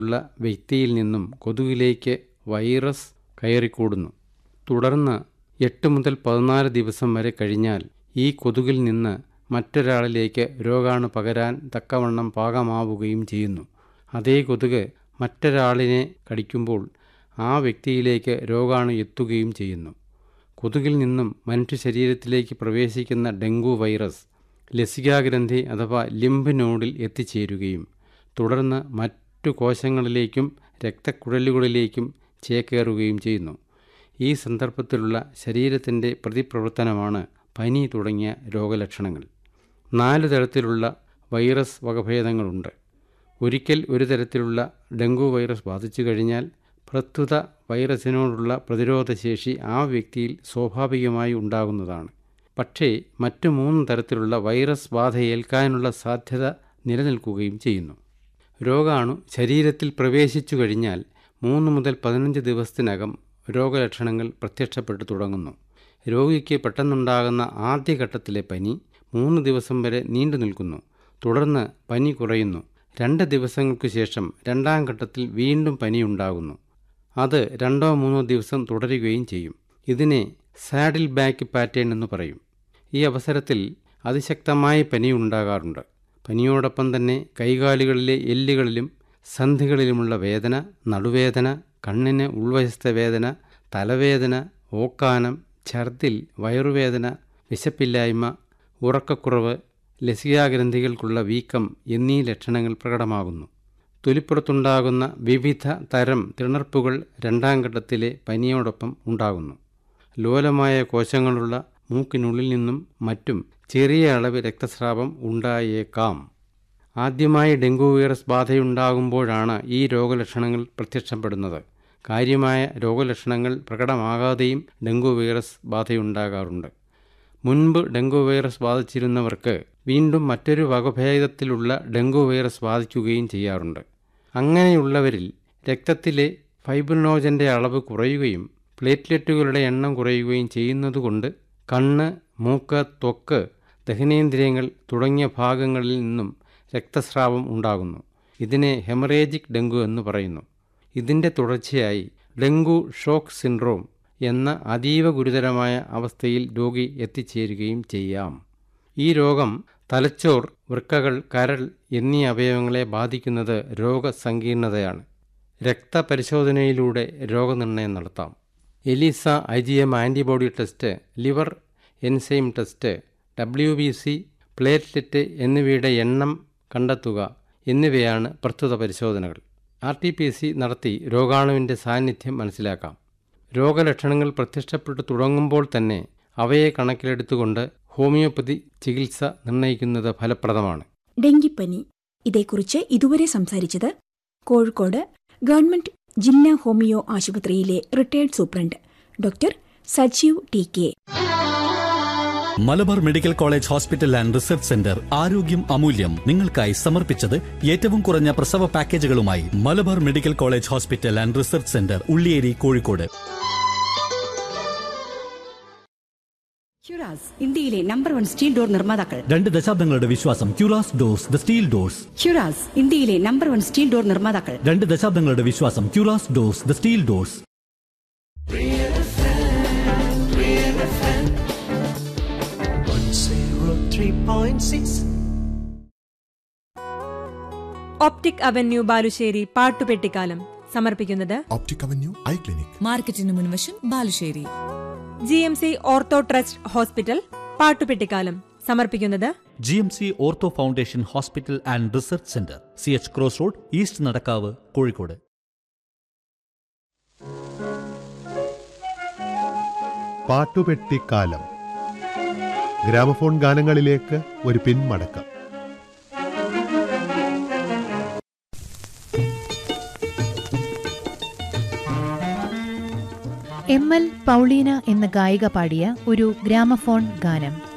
ഉള്ള വ്യക്തിയിൽ നിന്നും കൊതുകിലേക്ക് വൈറസ് കയറിക്കൂടുന്നു തുടർന്ന് എട്ട് മുതൽ പതിനാല് ദിവസം വരെ കഴിഞ്ഞാൽ ഈ കൊതുകിൽ നിന്ന് മറ്റൊരാളിലേക്ക് രോഗാണു പകരാൻ തക്കവണ്ണം പാകമാവുകയും ചെയ്യുന്നു അതേ കൊതുക് മറ്റൊരാളിനെ കടിക്കുമ്പോൾ ആ വ്യക്തിയിലേക്ക് രോഗാണു എത്തുകയും ചെയ്യുന്നു കൊതുകിൽ നിന്നും മനുഷ്യ ശരീരത്തിലേക്ക് പ്രവേശിക്കുന്ന ഡെങ്കു വൈറസ് ലസികാഗ്രന്ഥി അഥവാ ലിംബ് നോഡിൽ എത്തിച്ചേരുകയും തുടർന്ന് മറ്റു കോശങ്ങളിലേക്കും രക്തക്കുഴലുകളിലേക്കും ചേക്കേറുകയും ചെയ്യുന്നു ഈ സന്ദർഭത്തിലുള്ള ശരീരത്തിൻ്റെ പ്രതിപ്രവർത്തനമാണ് പനി തുടങ്ങിയ രോഗലക്ഷണങ്ങൾ നാല് തരത്തിലുള്ള വൈറസ് വകഭേദങ്ങളുണ്ട് ഒരിക്കൽ ഒരു തരത്തിലുള്ള ഡെങ്കു വൈറസ് ബാധിച്ചു കഴിഞ്ഞാൽ പ്രസ്തുത വൈറസിനോടുള്ള പ്രതിരോധശേഷി ആ വ്യക്തിയിൽ സ്വാഭാവികമായി ഉണ്ടാകുന്നതാണ് പക്ഷേ മറ്റു മൂന്ന് തരത്തിലുള്ള വൈറസ് ബാധയേൽക്കാനുള്ള സാധ്യത നിലനിൽക്കുകയും ചെയ്യുന്നു രോഗാണു ശരീരത്തിൽ പ്രവേശിച്ചു കഴിഞ്ഞാൽ മൂന്ന് മുതൽ പതിനഞ്ച് ദിവസത്തിനകം രോഗലക്ഷണങ്ങൾ പ്രത്യക്ഷപ്പെട്ടു തുടങ്ങുന്നു രോഗിക്ക് പെട്ടെന്നുണ്ടാകുന്ന ആദ്യഘട്ടത്തിലെ പനി മൂന്ന് ദിവസം വരെ നീണ്ടു നിൽക്കുന്നു തുടർന്ന് പനി കുറയുന്നു രണ്ട് ദിവസങ്ങൾക്ക് ശേഷം രണ്ടാം ഘട്ടത്തിൽ വീണ്ടും പനി ഉണ്ടാകുന്നു അത് രണ്ടോ മൂന്നോ ദിവസം തുടരുകയും ചെയ്യും ഇതിനെ സാഡിൽ ബാക്ക് പാറ്റേൺ എന്ന് പറയും ഈ അവസരത്തിൽ അതിശക്തമായ പനി ഉണ്ടാകാറുണ്ട് പനിയോടൊപ്പം തന്നെ കൈകാലുകളിലെ എല്ലുകളിലും സന്ധികളിലുമുള്ള വേദന നടുവേദന കണ്ണിന് ഉൾവശത്തെ വേദന തലവേദന ഓക്കാനം ഛർദിൽ വയറുവേദന വിശപ്പില്ലായ്മ ഉറക്കക്കുറവ് ലസികാഗ്രന്ഥികൾക്കുള്ള വീക്കം എന്നീ ലക്ഷണങ്ങൾ പ്രകടമാകുന്നു തൊലിപ്പുറത്തുണ്ടാകുന്ന വിവിധ തരം തിണർപ്പുകൾ രണ്ടാം ഘട്ടത്തിലെ പനിയോടൊപ്പം ഉണ്ടാകുന്നു ലോലമായ കോശങ്ങളുള്ള മൂക്കിനുള്ളിൽ നിന്നും മറ്റും ചെറിയ അളവ് രക്തസ്രാവം ഉണ്ടായേക്കാം ആദ്യമായി ഡെങ്കു വൈറസ് ബാധയുണ്ടാകുമ്പോഴാണ് ഈ രോഗലക്ഷണങ്ങൾ പ്രത്യക്ഷപ്പെടുന്നത് കാര്യമായ രോഗലക്ഷണങ്ങൾ പ്രകടമാകാതെയും ഡെങ്കു വൈറസ് ബാധയുണ്ടാകാറുണ്ട് മുൻപ് ഡെങ്കു വൈറസ് ബാധിച്ചിരുന്നവർക്ക് വീണ്ടും മറ്റൊരു വകഭേദത്തിലുള്ള ഡെങ്കു വൈറസ് ബാധിക്കുകയും ചെയ്യാറുണ്ട് അങ്ങനെയുള്ളവരിൽ രക്തത്തിലെ ഫൈബ്രിനോജൻ്റെ അളവ് കുറയുകയും പ്ലേറ്റ്ലെറ്റുകളുടെ എണ്ണം കുറയുകയും ചെയ്യുന്നതുകൊണ്ട് കണ്ണ് മൂക്ക് ത്വക്ക് ദഹനേന്ദ്രിയങ്ങൾ തുടങ്ങിയ ഭാഗങ്ങളിൽ നിന്നും രക്തസ്രാവം ഉണ്ടാകുന്നു ഇതിനെ ഹെമറേജിക് ഡെങ്കു എന്ന് പറയുന്നു ഇതിൻ്റെ തുടർച്ചയായി ഡെങ്കു ഷോക്ക് സിൻഡ്രോം എന്ന അതീവ ഗുരുതരമായ അവസ്ഥയിൽ രോഗി എത്തിച്ചേരുകയും ചെയ്യാം ഈ രോഗം തലച്ചോർ വൃക്കകൾ കരൾ എന്നീ അവയവങ്ങളെ ബാധിക്കുന്നത് രോഗസങ്കീർണതയാണ് രക്തപരിശോധനയിലൂടെ രോഗനിർണയം നടത്താം ELISA I G M antibody test liver enzyme test W B C platelet എന്നിവയുടെ എണ്ണം കണ്ടെത്തുക എന്നിവയാണ് പ്രസ്തുത പരിശോധനകൾ ആർ ടി പി സി നടത്തി രോഗാണുവിൻ്റെ സാന്നിധ്യം മനസ്സിലാക്കാം രോഗലക്ഷണങ്ങൾ പ്രത്യക്ഷപ്പെട്ടു തുടങ്ങുമ്പോൾ തന്നെ അവയെ കണക്കിലെടുത്തുകൊണ്ട് ഹോമിയോപ്പതി ചികിത്സ നിർണ്ണയിക്കുന്നത് ഫലപ്രദമാണ് ഡെങ്കിപ്പനി ഇതേക്കുറിച്ച് ഇതുവരെ സംസാരിച്ചത് കോഴിക്കോട് ഗവൺമെന്റ് ജില്ലാ ഹോമിയോ ആശുപത്രിയിലെ retired superintendent doctor Sajeev T K Malabar medical college hospital and research centre ആരോഗ്യം അമൂല്യം നിങ്ങൾക്കായി സമർപ്പിച്ചത് ഏറ്റവും കുറഞ്ഞ പ്രസവ പാക്കേജുകളുമായി Malabar medical college hospital and research centre Ulliyeri Kozhikode ഹ്യുറാസ് ഇന്ത്യയിലെ നമ്പർ വൺ സ്റ്റീൽ ഡോർ നിർമ്മാതാക്കൾ രണ്ട് ദശാബ്ദങ്ങളുടെ വിശ്വാസം ക്യൂറാസ് ഡോസ് ദ സ്റ്റീൽ ഡോസ് ഹ്യുറാസ് ഇന്ത്യയിലെ നമ്പർ വൺ സ്റ്റീൽ ഡോർ നിർമ്മാതാക്കൾ രണ്ട് ദശാബ്ദങ്ങളുടെ വിശ്വാസം ക്യൂറാസ് doors the steel doors optic avenue Balussery പാട്ടുപെട്ടിക്കാലം സമർപ്പിക്കുന്നത് ഒപ്റ്റിക് അവന്യൂ ഐ ക്ലിനിക് മാർക്കറ്റിന് മുൻവശം Balussery G M C ortho trust hospital പാട്ടുപെട്ടിക്കാലം സമർപ്പിക്കുന്നത് G M C ortho foundation hospital and research centre C H cross road east Nadakkavu Kozhikode പാട്ടുപെട്ടിക്കാലം ഗ്രാമഫോൺ ഗാനങ്ങളിലേക്ക് ഒരു പിന്മടക്കം എം എൽ പൗളീന എന്ന ഗായിക പാടിയ ഒരു ഗ്രാമഫോൺ ഗാനം